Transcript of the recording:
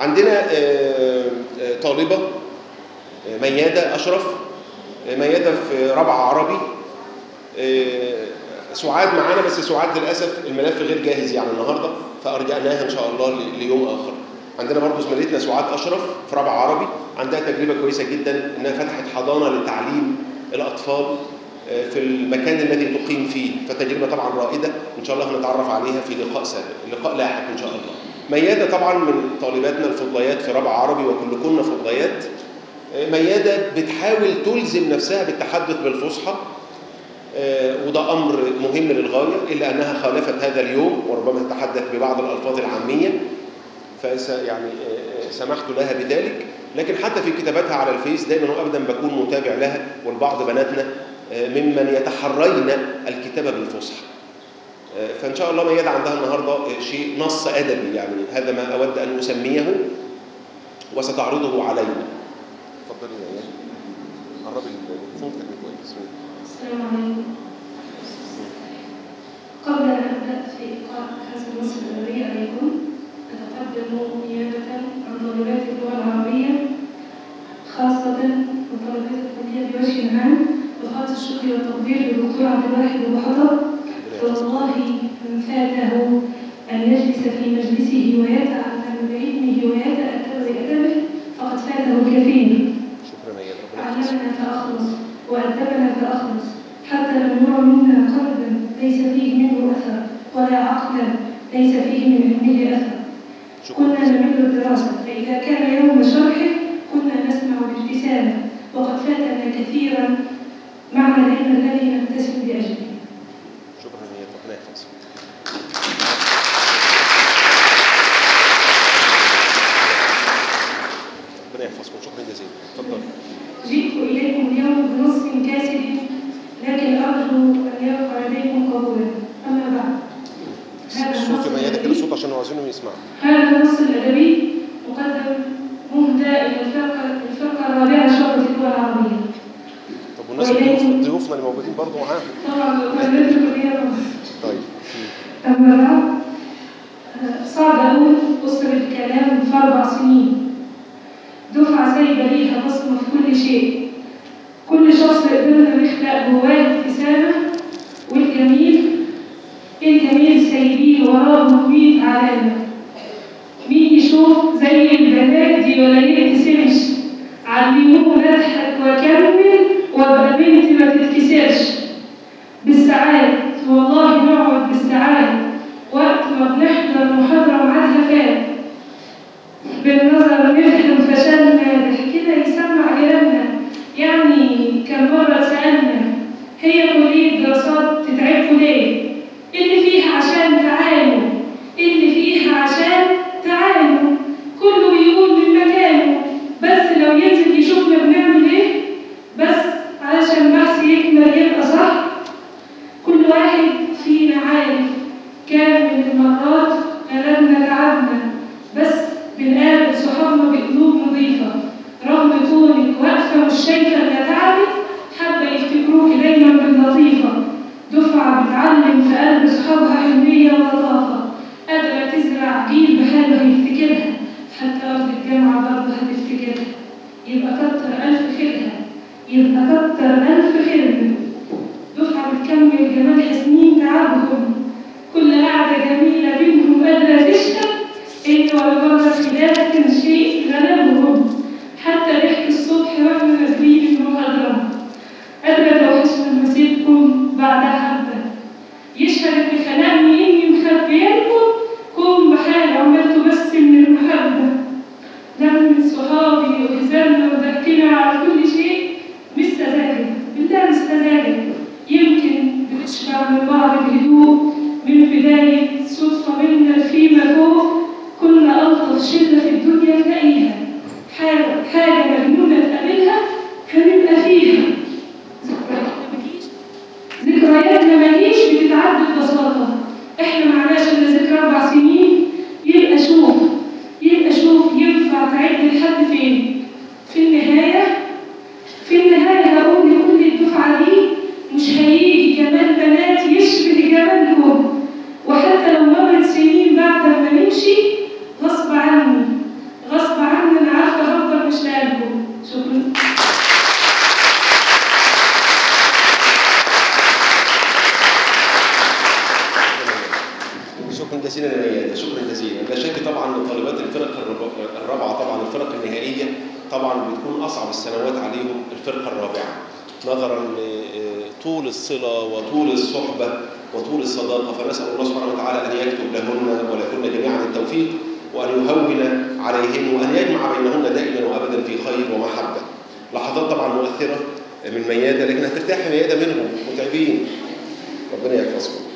عندنا آه، آه، طالبة آه، ميادة أشرف آه، ميادة في رابعة عربي آه، سعاد معانا بس سعاد للأسف الملف غير جاهز يعني النهاردة فأرجعناها إن شاء الله ل- ليوم آخر عندنا برضو زميلتنا سعاد أشرف في رابعة عربي عندها تجربة كويسة جدا إنها فتحت حضانة لتعليم الأطفال آه، في المكان الذي تقيم فيه فتجربة طبعا رائدة إن شاء الله هنتعرف عليها في لقاء سابق لقاء لاحق إن شاء الله ميادة طبعا من طالباتنا الفضليات في رابعة عربي وكلكن فضليات آه، ميادة بتحاول تلزم نفسها بالتحدث بالفصحى آه، وده أمر مهم للغاية إلا أنها خالفت هذا اليوم وربما تتحدث ببعض الألفاظ العامية فس يعني آه، آه، سمحت لها بذلك لكن حتى في كتاباتها على الفيس دائما وابدا بكون متابع لها والبعض بناتنا آه، ممن يتحرين الكتابه بالفصحى آه، فان شاء الله ميادة عندها النهارده آه، شيء نص ادبي يعني هذا ما اود ان اسميه وستعرضه علينا اتفضلي يا ميادة قربي الميكروفون كان كويس السلام عليكم قبل أن أبدأ في إلقاء هذا النص الأدبي عليكم أتقدم نيابة عن طالبات اللغة العربية خاصة وطالبات الكلية بوجه عام بخالص الشكر والتقدير للدكتور عبد الواحد أبو حطب فوالله من فاته أن يجلس في مجلسه ويتعلم بعلمه ويتأدب بأدبه فقد فاته الكثير شكرا ميادة ربنا يحفظك. علمنا فأخلص وأدبنا فأخلص حتى لم يرى منا قلبا ليس فيه منه أثر ولا عقلا ليس فيه من علمه أثر كنا شكرا نمل الدراسة فإذا كان يوم شرحه كنا نسمع بابتسامة وقد فاتنا كثيرا معنى العلم الذي نبتسم بأجله شكرا ميادة ربنا يحفظك ربنا يحفظكم شكرا جزيلا اتفضل جئت إليكم اليوم بنص كاسد لكن أرجو أن يبقى لديكم قبولا أما بعد هذا الصوت النص يا ميادة كده الأدبي الصوت عشان عايزينهم يسمعوا هذا النص الأدبي مقدم مهدى إلى الفرقة الفرقة الرابعة شعبة اللغة العربية طب والناس وإليكم. الضيوف ضيوفنا اللي موجودين برضه معاهم طبعا طالبات الكلية طبعا طيب أما بعد آه، صعب أقول أسر الكلام في أربع سنين دفعة سايبة ليها بصمة في كل شيء كل شخص قدرنا نخلق جواه ابتسامة والجميل الجميل سايبين وراه 100 علامة مين يشوف زي البنات دي ولا يبتسمش علموه نضحك واكمل وابقى بنت ما تتكسرش بالساعات والله نقعد بالساعات وقت ما بنحضر محاضرة ميعادها فات بالنظر نفهم فشلنا ضحكنا يسمع كلامنا يعني كم مرة سألنا هي كلية دراسات تتعبكوا ليه؟ اللي فيها عشان تعالوا اللي فيها عشان تعالوا كله بيقول من مكانه بس لو ينزل يشوفنا بنعمل ايه بس علشان بحث يكمل يبقى صح كل واحد فينا عارف كام من المرات غلبنا تعبنا بس بنقابل صحابنا بقلوب نظيفة رغم كونك واقفة مش شايفة إلا تعبك حابة يفتكروكي دايما باللطيفة دفعة بتعلم في قلب صحابها حنية ولطافة قادرة تزرع جيل بحاله هيفتكرها حتى أرض الجامعة برضه هتفتكرها يبقى كتر ألف خيرها يبقى كتر ألف خيرها دفعة بتكمل جمالها سنين تعبهم كل قعدة جميلة بينهم قادرة تشهد إن ولا مرة خلاف كان شيء غلبهم حتى ضحك الصبح وإحنا نازلين المحاضرة قادرة توحشنا مسيركم بعد حبة يشهد إن خلقني إني مخبيالكم كون بحال عملته بس من المحبة لمة صحابي وهزارنا وضحكنا على كل شيء مش سذاجة بالله مش سذاجة يمكن بنشبع من بعض بهدوء من بداية صدفة منا فيما فوق كنا ألطف شلة في الدنيا تلاقيها حاجة حاجة مجنونة تقابلها هنبقى فيها ذكرياتنا مجيش ذكرياتنا مجيش بتتعدى ببساطة احنا معناش إلا ذكرى أربع سنين يبقى شوف يبقى شوف ينفع تعد لحد فين في النهاية في النهاية هقول لكل الدفعة دي مش هيجي جمال بنات يشبه جمالكم وحتى لو مرت سنين بعد ما نمشي غصب عني غصب جزيلا يا ميادة شكرا جزيلا لا شك طبعا ان طالبات الفرق الرب- الرابعه طبعا الفرق النهائيه طبعا بتكون اصعب السنوات عليهم الفرقه الرابعه نظرا لطول الصله وطول الصحبه وطول الصداقه فنسال الله سبحانه وتعالى ان يكتب لهن ولكن جميعا التوفيق وان يهون عليهن وان يجمع بينهن دائما وابدا في خير ومحبه لحظات طبعا مؤثره من مياده لكن هترتاح مياده منهم متعبين ربنا يحفظكم